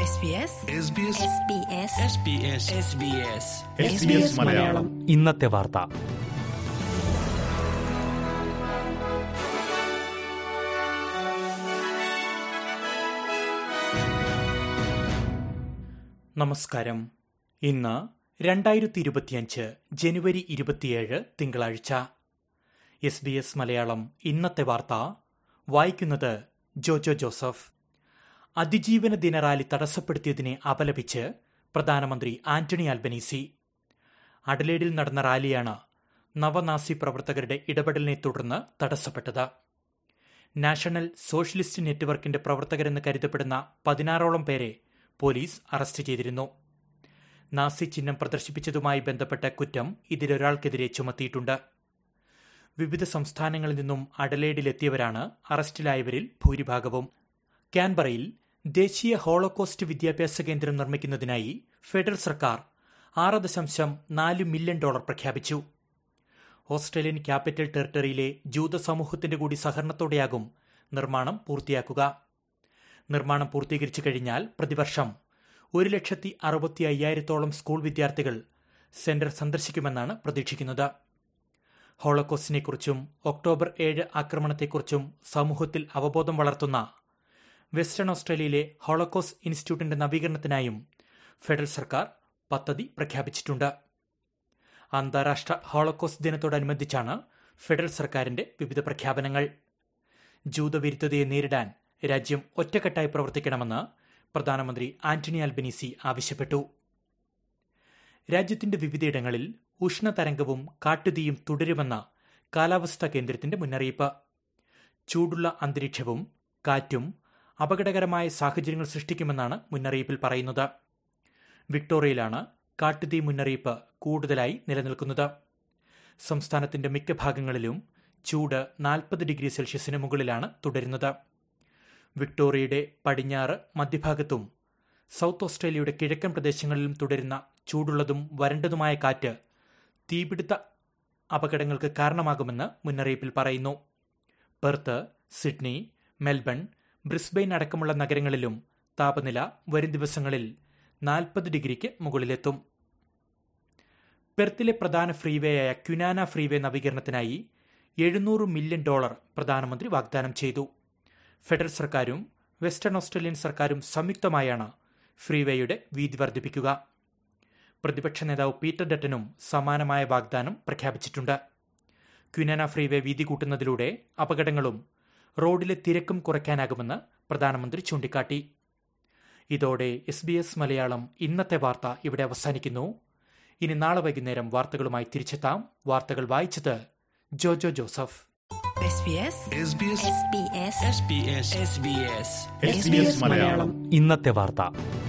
SBS SBS Malayalam ഇന്നത്തെ വാർത്ത നമസ്കാരം ഇന്ന് രണ്ടായിരത്തി ഇരുപത്തിയഞ്ച് ജനുവരി ഇരുപത്തിയേഴ് തിങ്കളാഴ്ച എസ് ബി എസ് മലയാളം ഇന്നത്തെ വാർത്ത വായിക്കുന്നത് ജോജോ ജോസഫ് അതിജീവന ദിന റാലി തടസ്സപ്പെടുത്തിയതിനെ അപലപിച്ച് പ്രധാനമന്ത്രി ആന്റണി ആൽബനീസി അഡലേഡിൽ നടന്ന റാലിയാണ് നവനാസി പ്രവർത്തകരുടെ ഇടപെടലിനെ തുടർന്ന് തടസ്സപ്പെട്ടത് നാഷണൽ സോഷ്യലിസ്റ്റ് നെറ്റ്വർക്കിന്റെ പ്രവർത്തകരെന്ന് കരുതപ്പെടുന്ന പതിനാറോളം പേരെ പോലീസ് അറസ്റ്റ് ചെയ്തിരുന്നു നാസി ചിഹ്നം പ്രദർശിപ്പിച്ചതുമായി ബന്ധപ്പെട്ട കുറ്റം ഇതിലൊരാൾക്കെതിരെ ചുമത്തിയിട്ടുണ്ട് വിവിധ സംസ്ഥാനങ്ങളിൽ നിന്നും അഡലേഡിലെത്തിയവരാണ് അറസ്റ്റിലായവരിൽ ഭൂരിഭാഗവും ക്യാൻബറയിൽ ദേശീയ ഹോളോകോസ്റ്റ് വിദ്യാഭ്യാസ കേന്ദ്രം നിർമ്മിക്കുന്നതിനായി ഫെഡറൽ സർക്കാർ ആറ് ദശാംശം നാല് മില്യൺ ഡോളർ പ്രഖ്യാപിച്ചു ഓസ്ട്രേലിയൻ ക്യാപിറ്റൽ ടെറിട്ടറിയിലെ ജൂത സമൂഹത്തിന്റെ കൂടി സഹകരണത്തോടെയാകും നിർമ്മാണം പൂർത്തിയാക്കുക നിർമ്മാണം പൂർത്തീകരിച്ചു കഴിഞ്ഞാൽ പ്രതിവർഷം ഒരു ലക്ഷത്തി അറുപത്തി അയ്യായിരത്തോളം സ്കൂൾ വിദ്യാർത്ഥികൾ സെന്റർ സന്ദർശിക്കുമെന്നാണ് പ്രതീക്ഷിക്കുന്നത് ഹോളോകോസ്റ്റിനെക്കുറിച്ചും ഒക്ടോബർ ഏഴ് ആക്രമണത്തെക്കുറിച്ചും സമൂഹത്തിൽ അവബോധം വളർത്തുന്ന വെസ്റ്റേൺ ഓസ്ട്രേലിയയിലെ ഹോളോകോസ് ഇൻസ്റ്റിറ്റ്യൂട്ടിന്റെ നവീകരണത്തിനായും ഫെഡറൽ സർക്കാർ പദ്ധതി പ്രഖ്യാപിച്ചിട്ടുണ്ട് അന്താരാഷ്ട്ര ഹോളോകോസ് ദിനത്തോടനുബന്ധിച്ചാണ് ഫെഡറൽ സർക്കാരിന്റെ വിവിധ പ്രഖ്യാപനങ്ങൾ ജൂതവിരുദ്ധതയെ നേരിടാൻ രാജ്യം ഒറ്റക്കെട്ടായി പ്രവർത്തിക്കണമെന്ന് പ്രധാനമന്ത്രി ആന്റണി ആൽബനീസി ആവശ്യപ്പെട്ടു രാജ്യത്തിന്റെ വിവിധയിടങ്ങളിൽ ഉഷ്ണതരംഗവും കാട്ടുതീയും തുടരുമെന്ന കാലാവസ്ഥാ കേന്ദ്രത്തിന്റെ മുന്നറിയിപ്പ് ചൂടുള്ള അന്തരീക്ഷവും കാറ്റും അപകടകരമായ സാഹചര്യങ്ങൾ സൃഷ്ടിക്കുമെന്നാണ് മുന്നറിയിപ്പിൽ പറയുന്നത് വിക്ടോറിയയിലാണ് കാട്ടുതീ മുന്നറിയിപ്പ് കൂടുതലായി നിലനിൽക്കുന്നത് സംസ്ഥാനത്തിന്റെ മിക്ക ഭാഗങ്ങളിലും ചൂട് നാൽപ്പത് ഡിഗ്രി സെൽഷ്യസിന് മുകളിലാണ് തുടരുന്നത് വിക്ടോറിയയുടെ പടിഞ്ഞാറ് മധ്യഭാഗത്തും സൗത്ത് ഓസ്ട്രേലിയയുടെ കിഴക്കൻ പ്രദേശങ്ങളിലും തുടരുന്ന ചൂടുള്ളതും വരണ്ടതുമായ കാറ്റ് തീപിടുത്ത അപകടങ്ങൾക്ക് കാരണമാകുമെന്ന് മുന്നറിയിപ്പിൽ പറയുന്നു പെർത്ത് സിഡ്നി മെൽബൺ ബ്രിസ്ബെയിൻ അടക്കമുള്ള നഗരങ്ങളിലും താപനില വരും ദിവസങ്ങളിൽ നാൽപ്പത് ഡിഗ്രിക്ക് മുകളിലെത്തും പെർത്തിലെ പ്രധാന ഫ്രീവേയായ ക്യുനാന ഫ്രീവേ നവീകരണത്തിനായി എഴുന്നൂറ് മില്യൺ ഡോളർ പ്രധാനമന്ത്രി വാഗ്ദാനം ചെയ്തു ഫെഡറൽ സർക്കാരും വെസ്റ്റേൺ ഓസ്ട്രേലിയൻ സർക്കാരും സംയുക്തമായാണ് ഫ്രീവേയുടെ വീതി വർദ്ധിപ്പിക്കുക പ്രതിപക്ഷ നേതാവ് പീറ്റർ ഡട്ടനും സമാനമായ വാഗ്ദാനം പ്രഖ്യാപിച്ചിട്ടുണ്ട് ക്യുനാന ഫ്രീവേ വീതി കൂട്ടുന്നതിലൂടെ അപകടങ്ങളും റോഡിലെ തിരക്കും കുറയ്ക്കാനാകുമെന്ന് പ്രധാനമന്ത്രി ചൂണ്ടിക്കാട്ടി ഇതോടെ എസ് ബി എസ് മലയാളം ഇന്നത്തെ വാർത്ത ഇവിടെ അവസാനിക്കുന്നു ഇനി നാളെ വൈകുന്നേരം വാർത്തകളുമായി തിരിച്ചെത്താം വാർത്തകൾ വായിച്ചത് ജോജോ ജോസഫ് SBS മലയാളം ഇന്നത്തെ വാർത്ത